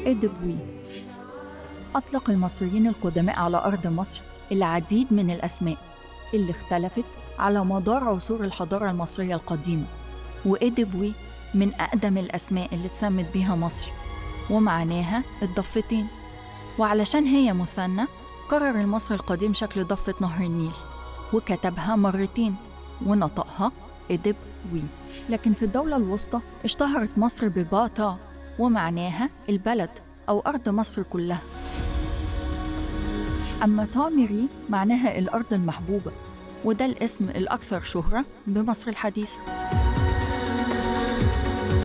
إدبوي أطلق المصريين القدماء على أرض مصر العديد من الأسماء اللي اختلفت على مدار عصور الحضارة المصرية القديمة وإدبوي من أقدم الأسماء اللي اتسمت بيها مصر ومعناها الضفتين وعلشان هي مثنى قرر المصري القديم شكل ضفة نهر النيل وكتبها مرتين ونطقها إدب وي لكن في الدولة الوسطى اشتهرت مصر بباطا ومعناها البلد أو أرض مصر كلها أما تامري معناها الأرض المحبوبة وده الاسم الأكثر شهرة بمصر الحديثة